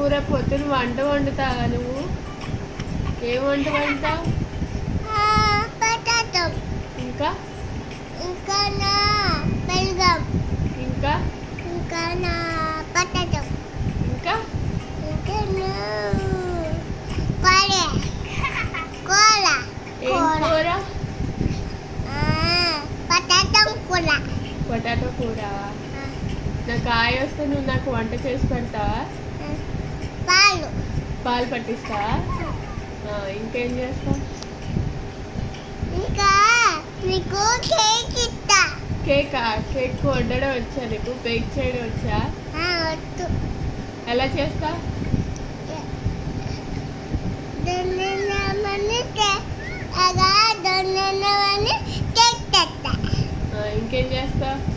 కూర పొద్దున వంట వండుతావా నువ్వు ఏం వంట వండుతావు పొటాటో ఇంకా ఇంకా నా బెల్గం ఇంకా ఇంకా నా పొటాటో ఇంకా ఇంకా నా కోలే కోల ఏం కూర పొటాటో కూర పొటాటో కూర నాకు కాయ వస్తే నువ్వు నాకు వంట చేసి పెడతావా పాలు పాలు పట్టిస్తావా ఆ, ఇంకేం చేస్తావు ఇంకా నీకు కేక్ ఇస్తా కేక్ కేక్ వండడం వచ్చా నీకు బేక్ చేయడం వచ్చా వద్దు ఎలా చేస్తా దొన్నమని అలా దొన్నమని కేక్ తెస్తా ఆ, ఇంకేం చేస్తావు